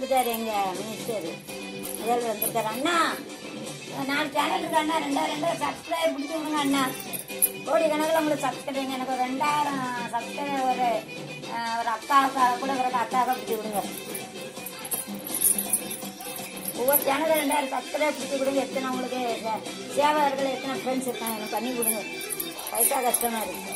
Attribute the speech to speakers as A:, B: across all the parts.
A: வந்திருக்காரு எங்க மினிஸ்டர் முதல்வர் வந்திருக்காரு அண்ணா நாலு சேனல் இருக்கு அண்ணா ரெண்டாயிரம் ரெண்டாயிரம் சப்ஸ்கிரைப் பிடிச்சி விடுங்க அண்ணா கோடி கணக்கில் உங்களுக்கு சப்ஸ்கிரைப் எனக்கு ஒரு ரெண்டாயிரம் சப்ஸ்கிரைப் ஒரு அஹ், ஒரு அக்காவுக்காக கூட ஒரு அக்காவுக்காக பிடிச்சி விடுங்க ஒவ்வொரு சேனலில் ரெண்டாயிரம் சப்ஸ்கிரைப் பிடிச்சி கொடுங்க எத்தனை உங்களுக்கு சே- சேவகர்கள் எத்தனை ஃப்ரெண்ட்ஸ் இருக்காங்க எனக்கு பண்ணி கொடுங்க பைசா கஷ்டமா இருக்கு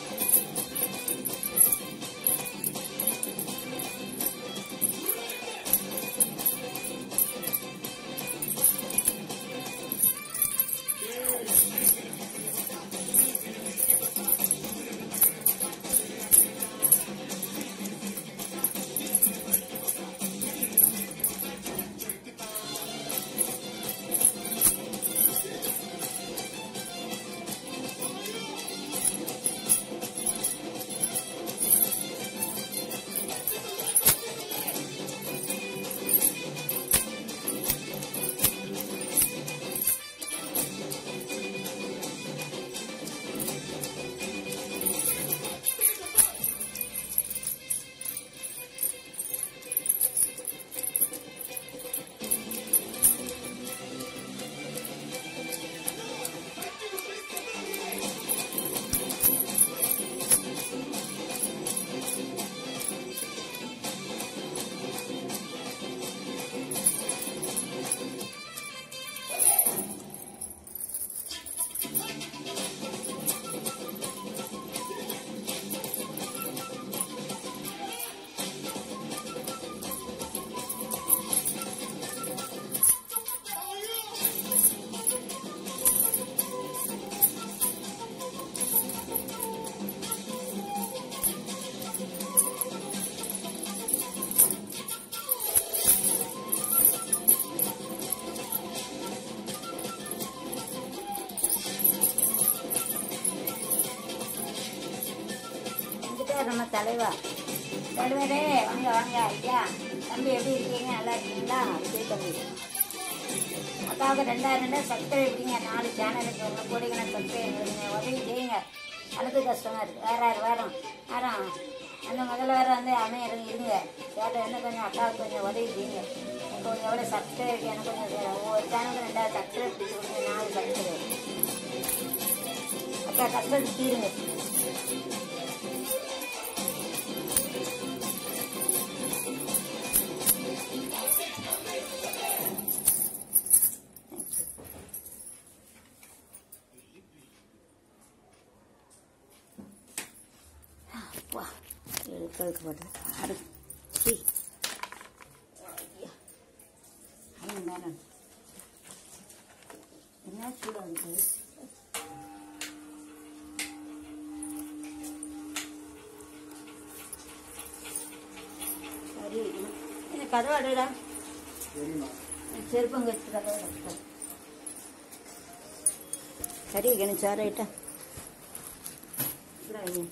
A: வந்துட்டார் நம்ம தலைவா தலைவரே வாங்க வாங்க ஐயா தம்பி எப்படி இருக்கீங்க நல்லா இருக்கீங்களா விஜய் தம்பி அக்காவுக்கு ரெண்டாயிரம் ரெண்டாயிரம் சப்ஸ்கிரைப் இருக்கீங்க நாலு சேனலுக்கு உங்க கோடிக்கணக்கு சப்ஸ்கிரைப் பண்ணுங்க உதவி செய்யுங்க அதுக்கு கஷ்டமா இருக்கு வேற யார் வரோம் வரோம் அந்த முதல்ல வேற வந்து அண்ணன் இருங்க இருங்க கேட்ட என்ன கொஞ்சம் அக்காவுக்கு கொஞ்சம் உதவி செய்யுங்க எனக்கு கொஞ்சம் எவ்வளோ சப்ஸ்கிரைப் எனக்கு கொஞ்சம் ஒவ்வொரு சேனலுக்கு ரெண்டாயிரம் சப்ஸ்கிரைப் பிடிச்சி கொடுங்க நாலு சப்ஸ்கிரைப் அக்கா கஷ்டத்துக்கு தீருங்க வா எழுக்களுக்கு போட்டு அடு சீ ஐயா. ஐயா, மேடம். என்ன சூடாக இருக்கு சரி என்ன கதவை அடுடா செருப்பங்க வச்சு கதவை அடைடா. சரி கணிச்சா ரைட்டா இப்படி வைங்க.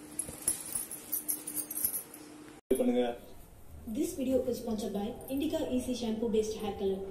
B: பண்ணுங்க
C: This video is sponsored by Indica Easy Shampoo Based Hair Color.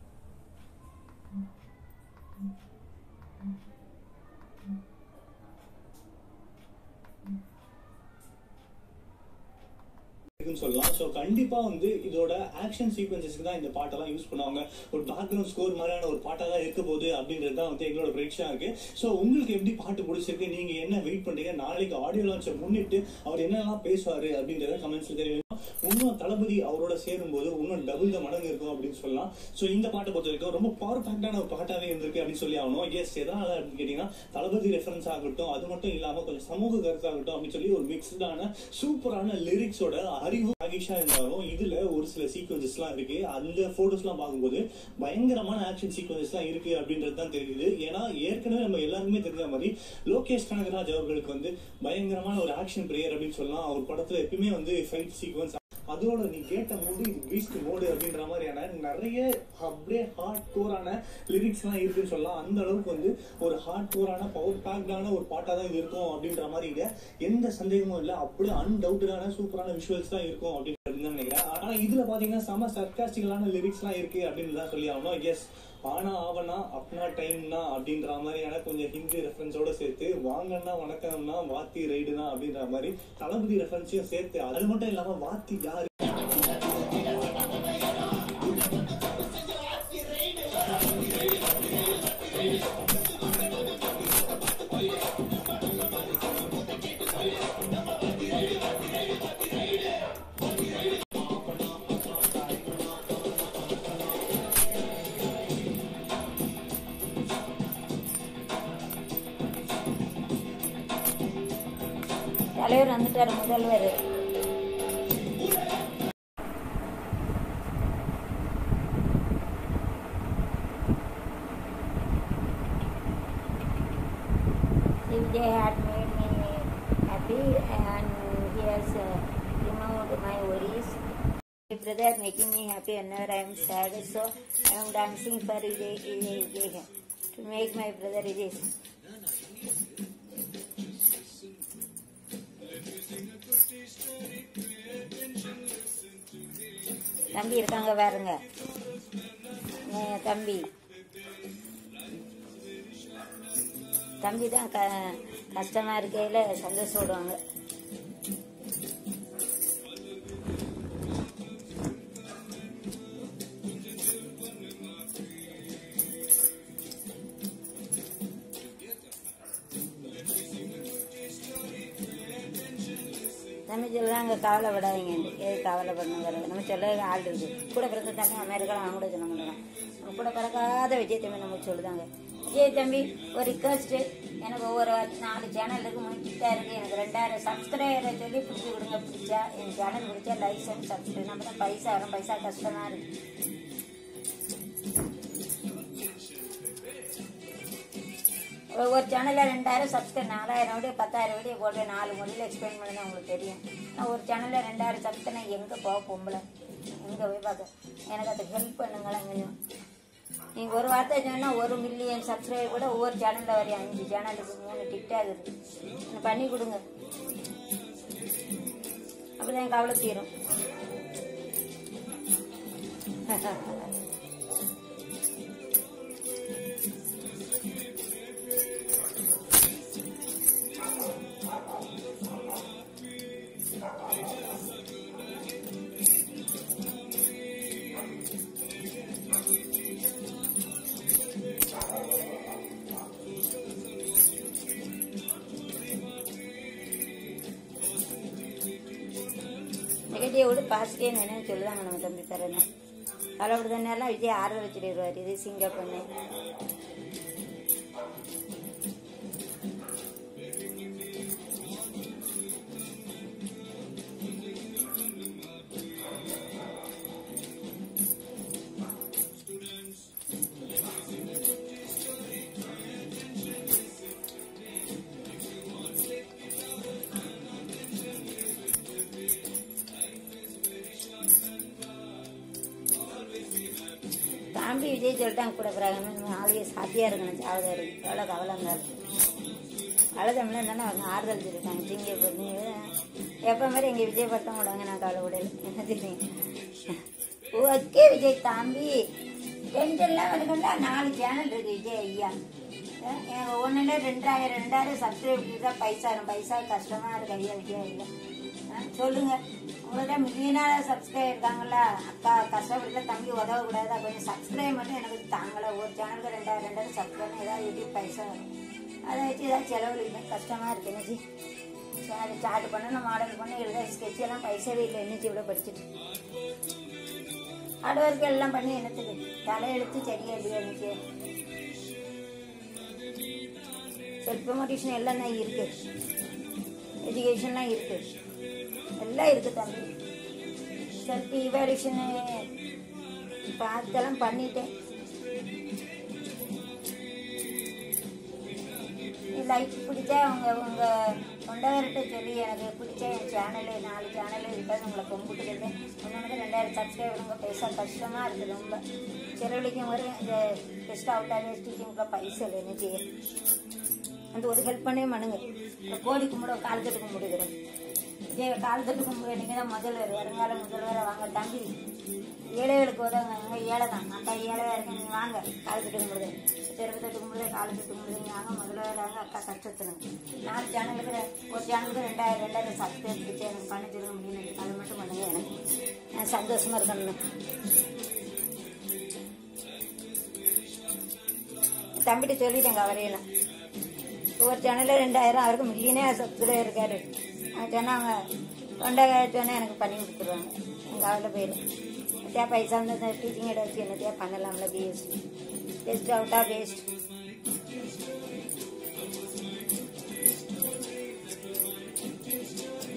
B: இருக்குன்னு சொல்லலாம் ஸோ கண்டிப்பா வந்து இதோட ஆக்ஷன் சீக்வன்சஸ்க்கு தான் இந்த பாட்டெல்லாம் யூஸ் பண்ணுவாங்க ஒரு பேக்ரவுண்ட் ஸ்கோர் மாதிரியான ஒரு பாட்டாக தான் இருக்க போகுது அப்படின்றது தான் வந்து எங்களோட ப்ரெடிக்ஷனாக இருக்கு ஸோ உங்களுக்கு எப்படி பாட்டு பிடிச்சிருக்கு நீங்க என்ன வெயிட் பண்றீங்க நாளைக்கு ஆடியோ லான்ச்சை முன்னிட்டு அவர் என்னெல்லாம் பேசுவாரு அப்படின்றத கமெண்ட்ஸ்ல தெரியும் இன்னும் தளபதி அவரோட சேரும்போது இன்னும் டபுள் த மடங்கு இருக்கும் அப்படின்னு சொல்லலாம் ஸோ இந்த பாட்டை பொறுத்த வரைக்கும் ரொம்ப பவர் பேக்டான ஒரு பாட்டாவே இருந்திருக்கு அப்படின்னு சொல்லி ஆகணும் எஸ் எதனால அப்படின்னு கேட்டீங்கன்னா தளபதி ரெஃபரன்ஸ் ஆகட்டும் அது மட்டும் இல்லாம கொஞ்சம் சமூக கருத்தாகட்டும் அப்படின்னு சொல்லி ஒரு மிக்ஸ்டான சூப்பரான லிரிக்ஸோட அறிவு ஆகிஷா இருந்தாலும் இதுல ஒரு சில சீக்வன்சஸ் எல்லாம் இருக்கு அந்த போட்டோஸ் எல்லாம் பார்க்கும்போது பயங்கரமான ஆக்ஷன் சீக்வன்சஸ் எல்லாம் இருக்கு அப்படின்றது தான் தெரியுது ஏன்னா ஏற்கனவே நம்ம எல்லாருக்குமே தெரிஞ்ச மாதிரி லோகேஷ் கனகராஜ் அவர்களுக்கு வந்து பயங்கரமான ஒரு ஆக்ஷன் பிளேயர் அப்படின்னு சொல்லலாம் அவர் படத்துல எப்பயுமே வந்து ஃபைட் சீக்வன்ஸ் அதோட நீ கேட்ட மோடு இது பீஸ்ட் மோடு அப்படின்ற மாதிரியான நிறைய அப்படியே ஹார்ட் கோரான லிரிக்ஸ் எல்லாம் இருக்குன்னு சொல்லலாம் அந்த அளவுக்கு வந்து ஒரு ஹார்ட் கோரான பவர் பேக்டான ஒரு பாட்டா தான் இது இருக்கும் அப்படின்ற மாதிரி இங்க எந்த சந்தேகமும் இல்லை அப்படியே அன்டவுட்டடான சூப்பரான விஷுவல்ஸ் தான் இருக்கும் அப்படின்னு தான் நினைக்கிறேன் ஆனா இதுல பாத்தீங்கன்னா செம சர்க்காஸ்டிக்கலான லிரிக்ஸ் எல்லாம் இருக்கு அப்படின்னு தான் சொல்லி ஆகணும் எஸ் ஆனா ஆவனா அப்னா டைம்னா அப்படின்ற மாதிரியான கொஞ்சம் ஹிந்தி ரெஃபரன்ஸோட சேர்த்து வாங்கன்னா வணக்கம்னா வாத்தி ரைடுனா அப்படின்ற மாதிரி தளபதி ரெஃபரன்ஸையும் சேர்த்து அது மட்டும் இல்லாம வாத்தி யாரு
A: வந்துட்டாரு முதல்வர் Vijay had made me happy and he has uh, removed my worries. My brother making me happy whenever I am sad, so I am dancing for Vijay, Vijay, Vijay to make my brother Vijay. தம்பி இருக்காங்க பாருங்க என் தம்பி தம்பி தான் க கஷ்டமா இருக்கையில சந்தோஷப்படுவாங்க நம்ம சொல்றாங்க கவலைப்படாதீங்க எது கவலைப்படணுங்கிற நம்ம சொல்ல ஆள் இருக்கு கூட பிறந்த தம்பி அமெரிக்காவில் அவங்க கூட சொல்ல மாட்டாங்க நம்ம கூட பிறக்காத விஜய் தம்பி நம்ம சொல்லுதாங்க விஜய் தம்பி ஒரு ரிக்வஸ்ட் எனக்கு ஒவ்வொரு வாட்டி நாலு சேனல் இருக்கு முடிச்சுட்டா இருக்கு எனக்கு ரெண்டாயிரம் சப்ஸ்கிரைபரை சொல்லி பிடிச்சி விடுங்க பிடிச்சா என் சேனல் பிடிச்சா லைக் அண்ட் சப்ஸ்கிரைப் நம்ம தான் பைசா வரும் பைசா கஷ்டமா இருக்கு ஒவ்வொரு சேனலில் ரெண்டாயிரம் சப்ஸ்கிரைப் நாலாயிரம் வீடியோ பத்தாயிரம் வீடியோ போடுவேன் நாலு மொழியில் எக்ஸ்பிளைன் பண்ணி உங்களுக்கு தெரியும் நான் ஒரு சேனலில் ரெண்டாயிரம் சப்ஸ்கிரைப் நான் எங்கே போக பொம்பளை எங்கே போய் பார்க்க எனக்கு அதுக்கு ஹெல்ப் பண்ணுங்களேன் கொஞ்சம் நீங்கள் ஒரு வார்த்தை சொன்னால் ஒரு மில்லியன் சப்ஸ்கிரைபர் கூட ஒவ்வொரு சேனலில் வரையும் அஞ்சு சேனலுக்கு மூணு டிக்டாக் இருக்கு எனக்கு பண்ணி கொடுங்க அப்பதான் என் கவலை தீரும் நெகட்டிவ் விட பாசிட்டிவ் என்னன்னு சொல்லுவாங்க நம்ம தம்பி தரேன்னு கவலைப்படுறதுனால விஜய் ஆறுதல் வச்சுட்டு இது சிங்க பண்ணு தாண்டி விஜய் சொல்லிட்டாங்க கூட பிறகு ஆளுக சாத்தியா இருக்கணும் ஜாவதா இருக்கு எவ்வளோ கவலைங்க இருக்கு அழுதம்ல இருந்தாலும் அவங்க ஆறுதல் சொல்லிட்டாங்க திங்க பொண்ணு எப்போ மாதிரி எங்கள் விஜய் பட்டம் விடுவாங்க நான் கவலைப்படல என்ன தெரியும் ஓகே விஜய் தாம்பி டென்ஷன்லாம் வருதுல்ல நாலு சேனல் இருக்கு விஜய் ஐயா எனக்கு ஒன்றுல ரெண்டாயிரம் ரெண்டாயிரம் சப்ஸ்கிரைப் தான் பைசா பைசா கஷ்டமா இருக்கு ஐயா விஜய் ஐயா ஆ, சொல்லுங்க உங்கள்ட்ட மில்லியனால சப்ஸ்கிரைப் இருக்காங்கல்ல அக்கா கஷ்டப்பட்டு தம்பி உதவக்கூடாதா கொஞ்சம் சப்ஸ்கிரைப் மட்டும் எனக்கு தாங்கல ஒரு சேனலுக்கு ரெண்டாயிரம் ரெண்டாயிரம் சப்ஸ்கிரைப் ஏதாவது யூடியூப் பைசா வரும் அதை வச்சு ஏதாவது செலவழிக்கணும் கஷ்டமா இருக்கு என்னச்சு சரி சார்ட் பண்ணணும் மாடல் பண்ணி எழுத ஸ்கெட்ச் எல்லாம் பைசாவே இல்லை என்னச்சு இவ்வளோ படிச்சுட்டு ஹார்ட் ஒர்க் எல்லாம் பண்ணி என்னத்துக்கு தலையெழுத்து சரியா இல்லையா எனக்கு செல்ஃப் ப்ரொமோட்டிஷன் எல்லாம் தான் இருக்கு எஜுகேஷன்லாம் இருக்கு எல்லாம் இருக்கு தம்பி செல்ஃப் இவாலுவேஷனு பார்த்தெல்லாம் பண்ணிட்டேன் லைக் பிடிச்சா உங்க உங்க தொண்டவர்கிட்ட சொல்லி எனக்கு பிடிச்ச என் சேனலு நாலு சேனலு இருக்காது உங்களை கும்பிட்டுக்கிட்டேன் ஒன்று ரெண்டாயிரம் சப்ஸ்கிரைப் உங்க பைசா கஷ்டமா இருக்குது ரொம்ப செலவழிக்கும் போது இந்த பெஸ்ட் அவுட் ஆகி டீச்சிங்க்குள்ள பைசா இல்லை என்ன செய்ய அந்த ஒரு ஹெல்ப் பண்ணவே பண்ணுங்க இந்த கோடி கும்பிட கால் தட்டு கும்பிடுகிறேன் விஜய் கால் தட்டு கும்பிட நீங்கள் தான் முதல்வர் வருங்கால முதல்வரை வாங்க தம்பி ஏழைகளுக்கு உதவுங்க நீங்க ஏழை தான் அக்கா ஏழையா இருக்கு நீங்க வாங்க கால் தட்டு கும்பிடுது தெருவு தட்டு கும்பிடுது கால் தட்டு கும்பிடுது நீங்க வாங்க முதல்வர் வாங்க அக்கா கஷ்டத்துனுங்க நாலு சேனலுக்கு ஒரு சேனலுக்கு ரெண்டாயிரம் ரெண்டாயிரம் சப்ஸ்கிரைப் பிடிச்சி எனக்கு பண்ணி தருங்க முடியும் அது மட்டும் பண்ணுங்க எனக்கு நான் சந்தோஷமா இருக்கணும் தம்பிட்ட சொல்லிட்டேங்க அவரையெல்லாம் ஒவ்வொரு சேனலில் ரெண்டாயிரம் அவருக்கு மில்லியனே சப்ஸ்கிரைபர் இருக்காரு நான் சொன்னா அவங்க தொண்டை சொன்னா எனக்கு பண்ணி கொடுத்துருவாங்க எங்கள் அவளில் போயிடும் என்னத்தையா பைசா வந்து டீச்சிங் இடம் வச்சு என்னத்தையா பண்ணலாம்ல பிஎஸ்சி பெஸ்ட் அவுட்டா வேஸ்ட்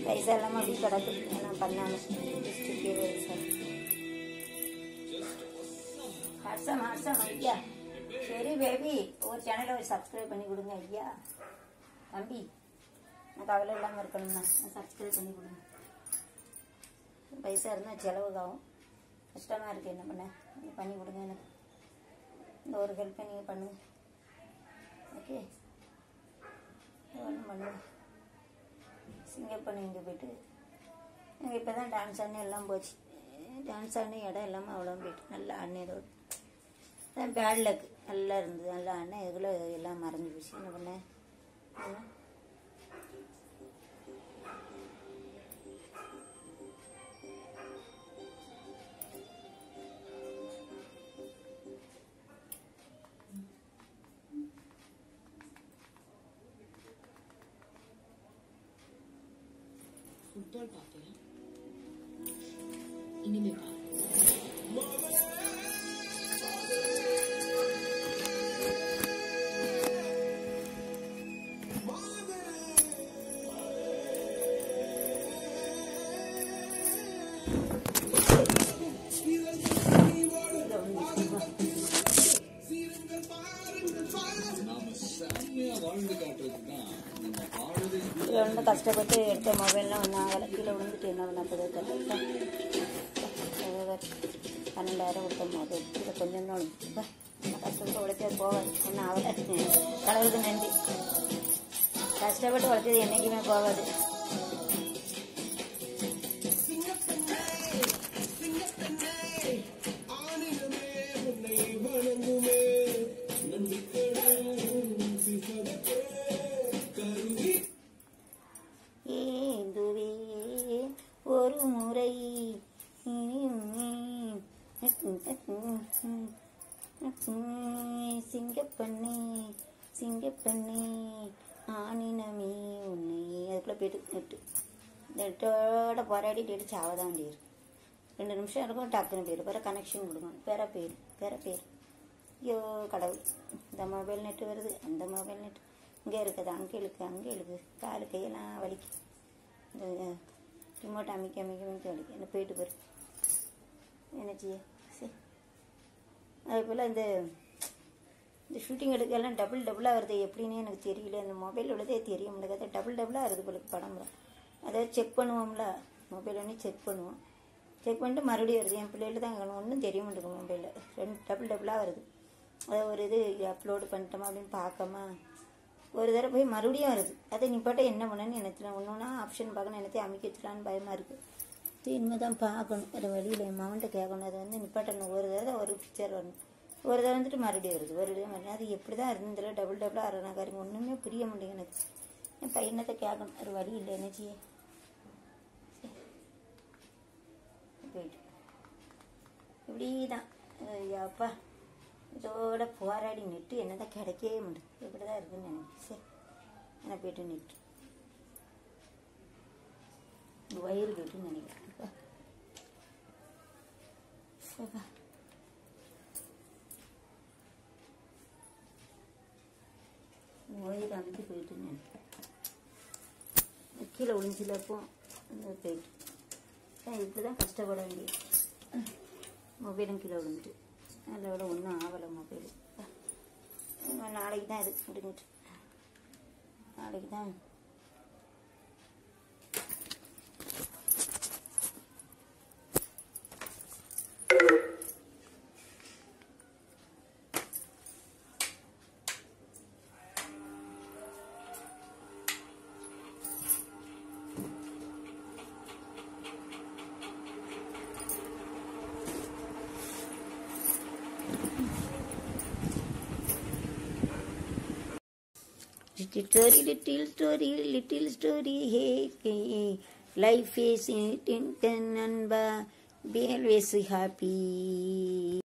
A: பைசா இல்லாமல் அப்படி கிடக்கு எல்லாம் பண்ணாமல் டிஸ்ட்ரிக்டே பைசா ஹர்ஷம் ஹர்ஷம் ஐயா சரி பேபி ஒரு சேனலை ஒரு சப்ஸ்கிரைப் பண்ணி கொடுங்க ஐயா தம்பி நான் கவலை இல்லாமல் இருக்கணும்னா சப்ஸ்கிரைப் பண்ணி கொடுங்க பைசா இருந்தால் செலவுக்காகும் கஷ்டமாக இருக்குது என்ன பண்ண நீங்கள் பண்ணி கொடுங்க எனக்கு இந்த ஒரு ஹெல்ப்பை நீங்கள் பண்ணுங்க ஓகே ஒன்றும் பண்ணுங்க சிங்கப்பண்ணு இங்கே போயிட்டு இங்கே இப்போ தான் டான்ஸ் ஆடினு எல்லாம் போச்சு டான்ஸ் ஆடின இடம் எல்லாமே அவ்வளோ போயிட்டு நல்லா ஆடினதோடு தான் பேட் லக் நல்லா இருந்தது நல்லா ஆடினேன் இதுக்குள்ள எல்லாம் மறைஞ்சு போச்சு என்ன பண்ணேன் என்ன?
C: ஃபுட்பால் பார்ப்பேன் இனிமே பாரு
A: இதில் வந்து கஷ்டப்பட்டு எடுத்த மொபைல்லாம் ஒன்றும் ஆகலை கீழே விழுந்துட்டு என்ன பண்ண போதோ தெரியல பன்னெண்டாயிரம் கொடுத்த மொபைல் இதை கொஞ்சம் தான் விழுந்துச்சு கஷ்டப்பட்டு உழைச்சது போகாது ஒன்றும் ஆகலை கடவுளுக்கு நன்றி கஷ்டப்பட்டு உழைச்சது என்றைக்குமே போகாது ஏந்துவே ஒரு முறை சிங்கப்பண்ணே சிங்கப்பண்ணே ஆனினமே உன்னை அதுக்குள்ளே போயிட்டு நெட்டு நெட்டோட போராடி டேட்டு சாவதான் வேண்டியிருக்கு ரெண்டு நிமிஷம் இருக்கும் டக்குன்னு போயிடும் வேறு கனெக்ஷன் கொடுக்கணும் வேற பேர் வேற பேர் ஐயோ கடவுள் இந்த மொபைல் நெட்டு வருது அந்த மொபைல் நெட் இங்கே இருக்குது அங்கே இழுக்கு அங்கே இழுக்கு காலு கையெல்லாம் வலிக்கு இந்த ரிமோட் அமைக்க அமைக்க அமைக்க வலிக்கு என்ன போயிட்டு போயிரு என்ன செய்ய சரி அதே போல் இந்த இந்த ஷூட்டிங் எடுக்கலாம் டபுள் டபுளாக வருது எப்படின்னு எனக்கு தெரியல இந்த மொபைல் உள்ளதே தெரிய முடியாது டபுள் டபுளாக வருது போல படம் அதாவது செக் பண்ணுவோம்ல மொபைல் ஒன்று செக் பண்ணுவோம் செக் பண்ணிட்டு மறுபடியும் வருது என் பிள்ளைகள் தான் ஒன்றும் தெரிய மாட்டேங்குது மொபைலில் ரெண்டு டபுள் டபுளாக வருது அது ஒரு இது அப்லோடு பண்ணிட்டோமா அப்படின்னு பார்க்காம ஒரு தடவை போய் மறுபடியும் வருது அதை நிப்பாட்ட என்ன பண்ணணும்னு எனக்கு ஒன்று ஒன்றா ஆப்ஷன் பார்க்கணும் என்னத்தையும் அமைக்க வச்சுலான்னு பயமாக இருக்குது இனிமேல் தான் பார்க்கணும் வேறு வழியில் என் மகன்கிட்ட கேட்கணும் அதை வந்து நிப்பாட்டணும் ஒரு தடவை ஒரு பிக்சர் வரணும் ஒரு தடவை வந்துட்டு மறுபடியும் வருது ஒரு தடவை மறுபடியும் அது எப்படி தான் இருந்ததில்ல டபுள் டபுளாக அரணாக்காருங்க ஒன்றுமே புரிய மாட்டேங்குது எனக்கு என் பையனத்தை கேட்கணும் ஒரு வழி இல்லை என்ன செய்ய போயிட்டு இப்படி தான் அப்பா இதோட போராடி நிட்டு என்னதான் கிடைக்கவே முடியும் இப்படி தான் இருக்குன்னு நினைக்கிறேன் சரி நான் போயிட்டு நிட்டு வயிறு போயிட்டுன்னு நினைக்கிறேன் அப்பா. அப்பா. வயிறு அமைச்சு போயிட்டுன்னு நினைக்கிறேன் கீழே விழுந்துச்சுலப்போ அந்த போயிட்டு ஏன் இப்படி தான் கஷ்டப்பட வேண்டியது மொபைலும் கீழே விழுந்துட்டு அதில் விட ஒன்றும் ஆகலை மொபைல் நாளைக்கு தான் இது முடிஞ்சிட்டு நாளைக்கு தான் Little story, little story, little story, hey, hey. Life is in, in, in, be always happy.